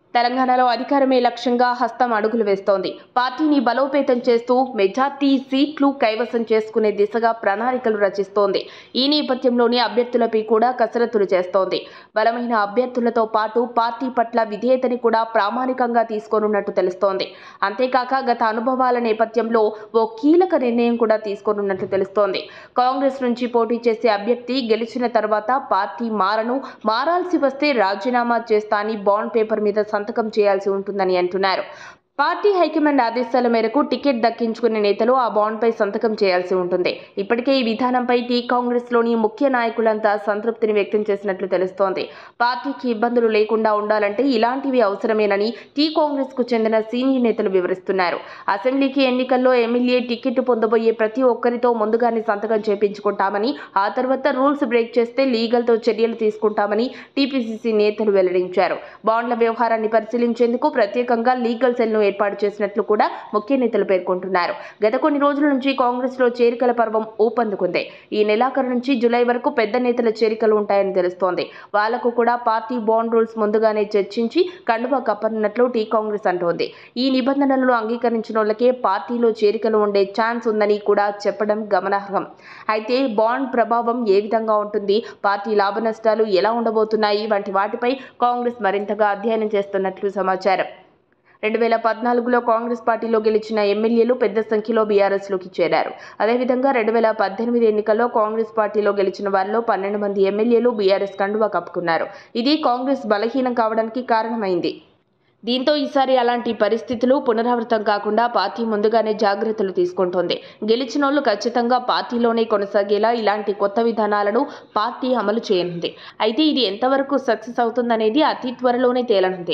తెలంగాణలో అధికారమే లక్ష్యంగా హస్తం అడుగులు వేస్తోంది పార్టీని బలోపేతం చేస్తూ మెజార్టీ సీట్లు కైవసం చేసుకునే దిశగా ప్రణాళికలు రచిస్తోంది ఈ నేపథ్యంలోనే అభ్యర్థులపై కూడా కసరత్తులు చేస్తోంది బలమైన అభ్యర్థులతో పాటు పార్టీ పట్ల విధేయతని కూడా ప్రామాణికంగా తీసుకోనున్నట్టు తెలుస్తోంది అంతేకాక గత అనుభవాల నేపథ్యంలో ఓ కీలక నిర్ణయం కూడా తీసుకోనున్నట్లు తెలుస్తోంది కాంగ్రెస్ నుంచి పోటీ చేసే అభ్యర్థి గెలిచిన తర్వాత పార్టీ మారను మారాల్సి వస్తే రాజీనామా చేస్తా అని బాండ్ పేపర్ మీద సంతకం చేయాల్సి ఉంటుందని అంటున్నారు పార్టీ హైకమాండ్ ఆదేశాల మేరకు టికెట్ దక్కించుకునే నేతలు ఆ బాండ్పై సంతకం చేయాల్సి ఉంటుంది ఇప్పటికే ఈ విధానంపై టీ కాంగ్రెస్లోని ముఖ్య నాయకులంతా సంతృప్తిని వ్యక్తం చేసినట్లు తెలుస్తోంది పార్టీకి ఇబ్బందులు లేకుండా ఉండాలంటే ఇలాంటివి అవసరమేనని టీ కాంగ్రెస్కు చెందిన సీనియర్ నేతలు వివరిస్తున్నారు అసెంబ్లీకి ఎన్నికల్లో ఎమ్మెల్యే టికెట్ పొందబోయే ప్రతి ఒక్కరితో ముందుగానే సంతకం చేపించుకుంటామని ఆ తర్వాత రూల్స్ బ్రేక్ చేస్తే లీగల్తో చర్యలు తీసుకుంటామని టీపీసీసీ నేతలు వెల్లడించారు బాండ్ల వ్యవహారాన్ని పరిశీలించేందుకు ప్రత్యేకంగా లీగల్ సెల్ను ఏర్పాటు చేసినట్లు కూడా ముఖ్య నేతలు పేర్కొంటున్నారు గత కొన్ని రోజుల నుంచి కాంగ్రెస్లో చేరికల పర్వం ఊపందుకుంది ఈ నెలాఖరు నుంచి జూలై వరకు పెద్ద నేతల చేరికలు ఉంటాయని తెలుస్తోంది వాళ్లకు కూడా పార్టీ బాండ్ రూల్స్ ముందుగానే చర్చించి కండువా కప్పనున్నట్లు టీ కాంగ్రెస్ అంటోంది ఈ నిబంధనలను అంగీకరించిన వాళ్ళకే పార్టీలో చేరికలు ఉండే ఛాన్స్ ఉందని కూడా చెప్పడం గమనార్హం అయితే బాండ్ ప్రభావం ఏ విధంగా ఉంటుంది పార్టీ లాభ నష్టాలు ఎలా ఉండబోతున్నాయి వంటి వాటిపై కాంగ్రెస్ మరింతగా అధ్యయనం చేస్తున్నట్లు సమాచారం రెండు వేల పద్నాలుగులో కాంగ్రెస్ పార్టీలో గెలిచిన ఎమ్మెల్యేలు పెద్ద సంఖ్యలో బీఆర్ఎస్లోకి చేరారు అదేవిధంగా రెండు వేల పద్దెనిమిది ఎన్నికల్లో కాంగ్రెస్ పార్టీలో గెలిచిన వారిలో పన్నెండు మంది ఎమ్మెల్యేలు బీఆర్ఎస్ కండువా కప్పుకున్నారు ఇది కాంగ్రెస్ బలహీనం కావడానికి కారణమైంది దీంతో ఈసారి అలాంటి పరిస్థితులు పునరావృతం కాకుండా పార్టీ ముందుగానే జాగ్రత్తలు తీసుకుంటోంది గెలిచినోళ్లు ఖచ్చితంగా పార్టీలోనే కొనసాగేలా ఇలాంటి కొత్త విధానాలను పార్టీ అమలు చేయనుంది అయితే ఇది ఎంతవరకు సక్సెస్ అవుతుందనేది అతి త్వరలోనే తేలనుంది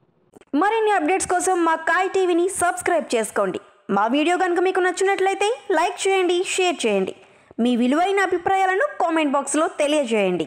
మరిన్ని అప్డేట్స్ కోసం మా కాయ్ టీవీని సబ్స్క్రైబ్ చేసుకోండి మా వీడియో కనుక మీకు నచ్చినట్లయితే లైక్ చేయండి షేర్ చేయండి మీ విలువైన అభిప్రాయాలను కామెంట్ బాక్స్లో తెలియజేయండి